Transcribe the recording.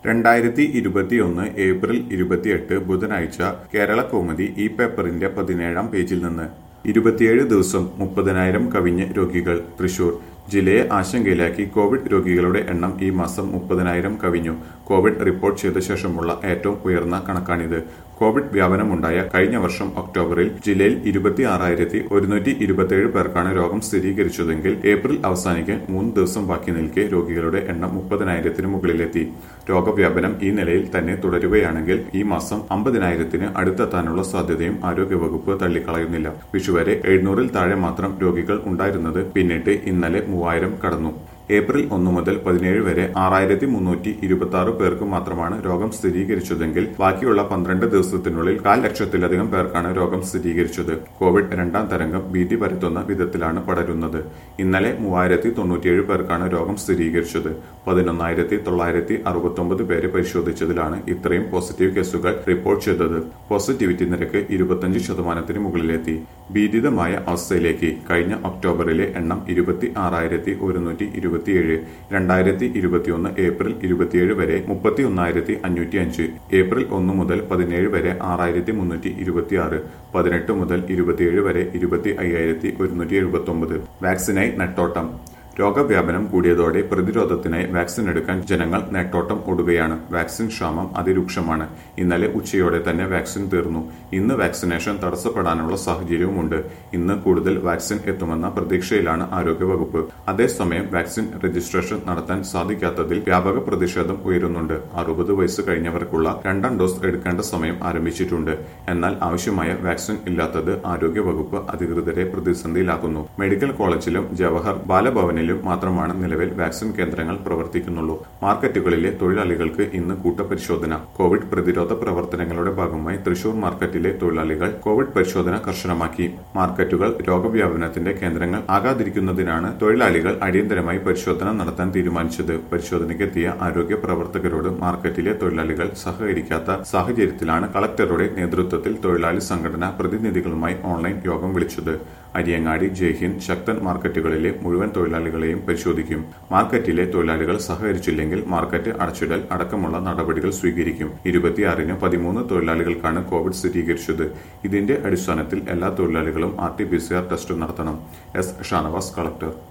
രണ്ടായിരത്തി ഇരുപത്തിയൊന്ന് ഏപ്രിൽ ഇരുപത്തിയെട്ട് ബുധനാഴ്ച കേരള കൗമുദി ഈ പേപ്പറിന്റെ പതിനേഴാം പേജിൽ നിന്ന് ഇരുപത്തിയേഴ് ദിവസം മുപ്പതിനായിരം കവിഞ്ഞ് രോഗികൾ തൃശൂർ ജില്ലയെ ആശങ്കയിലാക്കി കോവിഡ് രോഗികളുടെ എണ്ണം ഈ മാസം മുപ്പതിനായിരം കവിഞ്ഞു കോവിഡ് റിപ്പോർട്ട് ചെയ്ത ശേഷമുള്ള ഏറ്റവും ഉയർന്ന കണക്കാണിത് കോവിഡ് വ്യാപനമുണ്ടായ കഴിഞ്ഞ വർഷം ഒക്ടോബറിൽ ജില്ലയിൽ ഇരുപത്തി ആറായിരത്തി ഒരുന്നൂറ്റി ഇരുപത്തിയേഴ് പേർക്കാണ് രോഗം സ്ഥിരീകരിച്ചതെങ്കിൽ ഏപ്രിൽ അവസാനിക്കാൻ മൂന്ന് ദിവസം ബാക്കി നിൽക്കെ രോഗികളുടെ എണ്ണം മുപ്പതിനായിരത്തിന് മുകളിലെത്തി രോഗവ്യാപനം ഈ നിലയിൽ തന്നെ തുടരുകയാണെങ്കിൽ ഈ മാസം അമ്പതിനായിരത്തിന് അടുത്തെത്താനുള്ള സാധ്യതയും ആരോഗ്യവകുപ്പ് തള്ളിക്കളയുന്നില്ല വിഷുവരെ എഴുന്നൂറിൽ താഴെ മാത്രം രോഗികൾ ഉണ്ടായിരുന്നത് പിന്നിട്ട് ഇന്നലെ മൂവായിരം കടന്നു ഏപ്രിൽ ഒന്ന് മുതൽ പതിനേഴ് വരെ ആറായിരത്തി മുന്നൂറ്റി ഇരുപത്തി ആറ് പേർക്ക് മാത്രമാണ് രോഗം സ്ഥിരീകരിച്ചതെങ്കിൽ ബാക്കിയുള്ള പന്ത്രണ്ട് ദിവസത്തിനുള്ളിൽ കാൽ ലക്ഷത്തിലധികം പേർക്കാണ് രോഗം സ്ഥിരീകരിച്ചത് കോവിഡ് രണ്ടാം തരംഗം ഭീതി പരത്തുന്ന വിധത്തിലാണ് പടരുന്നത് ഇന്നലെ മൂവായിരത്തി തൊണ്ണൂറ്റിയേഴ് പേർക്കാണ് രോഗം സ്ഥിരീകരിച്ചത് പതിനൊന്നായിരത്തി തൊള്ളായിരത്തി അറുപത്തൊമ്പത് പേരെ പരിശോധിച്ചതിലാണ് ഇത്രയും പോസിറ്റീവ് കേസുകൾ റിപ്പോർട്ട് ചെയ്തത് പോസിറ്റിവിറ്റി നിരക്ക് ഇരുപത്തിയഞ്ച് ശതമാനത്തിന് മുകളിലെത്തി ഭീതിതമായ അവസ്ഥയിലേക്ക് കഴിഞ്ഞ ഒക്ടോബറിലെ എണ്ണം ഇരുപത്തി ആറായിരത്തി ഒരുന്നൂറ്റി ഇരുപത്തിയേഴ് രണ്ടായിരത്തി ഇരുപത്തിയൊന്ന് ഏപ്രിൽ ഇരുപത്തിയേഴ് വരെ മുപ്പത്തി ഒന്നായിരത്തി അഞ്ഞൂറ്റി അഞ്ച് ഏപ്രിൽ ഒന്ന് മുതൽ പതിനേഴ് വരെ ആറായിരത്തി മുന്നൂറ്റി ഇരുപത്തിയാറ് പതിനെട്ട് മുതൽ ഇരുപത്തിയേഴ് വരെ ഇരുപത്തി അയ്യായിരത്തി ഒരുന്നൂറ്റി എഴുപത്തി ഒമ്പത് വാക്സിനായി നെട്ടോട്ടം രോഗവ്യാപനം കൂടിയതോടെ പ്രതിരോധത്തിനായി വാക്സിൻ എടുക്കാൻ ജനങ്ങൾ നെട്ടോട്ടം ഓടുകയാണ് വാക്സിൻ ക്ഷാമം അതിരൂക്ഷമാണ് ഇന്നലെ ഉച്ചയോടെ തന്നെ വാക്സിൻ തീർന്നു ഇന്ന് വാക്സിനേഷൻ തടസ്സപ്പെടാനുള്ള സാഹചര്യവുമുണ്ട് ഇന്ന് കൂടുതൽ വാക്സിൻ എത്തുമെന്ന പ്രതീക്ഷയിലാണ് ആരോഗ്യവകുപ്പ് അതേസമയം വാക്സിൻ രജിസ്ട്രേഷൻ നടത്താൻ സാധിക്കാത്തതിൽ വ്യാപക പ്രതിഷേധം ഉയരുന്നുണ്ട് അറുപത് വയസ്സ് കഴിഞ്ഞവർക്കുള്ള രണ്ടാം ഡോസ് എടുക്കേണ്ട സമയം ആരംഭിച്ചിട്ടുണ്ട് എന്നാൽ ആവശ്യമായ വാക്സിൻ ഇല്ലാത്തത് ആരോഗ്യവകുപ്പ് അധികൃതരെ പ്രതിസന്ധിയിലാക്കുന്നു മെഡിക്കൽ കോളേജിലും ജവഹർ ബാലഭവനിലും മാത്രമാണ് നിലവിൽ വാക്സിൻ കേന്ദ്രങ്ങൾ പ്രവർത്തിക്കുന്നുള്ളൂ മാർക്കറ്റുകളിലെ തൊഴിലാളികൾക്ക് ഇന്ന് കൂട്ടപരിശോധന കോവിഡ് പ്രതിരോധ പ്രവർത്തനങ്ങളുടെ ഭാഗമായി തൃശൂർ മാർക്കറ്റിലെ തൊഴിലാളികൾ കോവിഡ് പരിശോധന കർശനമാക്കി മാർക്കറ്റുകൾ രോഗവ്യാപനത്തിന്റെ കേന്ദ്രങ്ങൾ ആകാതിരിക്കുന്നതിനാണ് തൊഴിലാളികൾ അടിയന്തരമായി പരിശോധന നടത്താൻ തീരുമാനിച്ചത് പരിശോധനയ്ക്കെത്തിയ ആരോഗ്യ പ്രവർത്തകരോട് മാർക്കറ്റിലെ തൊഴിലാളികൾ സഹകരിക്കാത്ത സാഹചര്യത്തിലാണ് കളക്ടറുടെ നേതൃത്വത്തിൽ തൊഴിലാളി സംഘടനാ പ്രതിനിധികളുമായി ഓൺലൈൻ യോഗം വിളിച്ചത് അരിയങ്ങാടി ജയ്ഹിന്ദ് ശക്തൻ മാർക്കറ്റുകളിലെ മുഴുവൻ തൊഴിലാളികളെയും പരിശോധിക്കും മാർക്കറ്റിലെ തൊഴിലാളികൾ സഹകരിച്ചില്ലെങ്കിൽ മാർക്കറ്റ് അടച്ചിടൽ അടക്കമുള്ള നടപടികൾ സ്വീകരിക്കും ഇരുപത്തിയാറിന് പതിമൂന്ന് തൊഴിലാളികൾക്കാണ് കോവിഡ് സ്ഥിരീകരിച്ചത് ഇതിന്റെ അടിസ്ഥാനത്തിൽ എല്ലാ തൊഴിലാളികളും R T P C R test നടത്തണം എസ് ഷാനവാസ് കളക്ടർ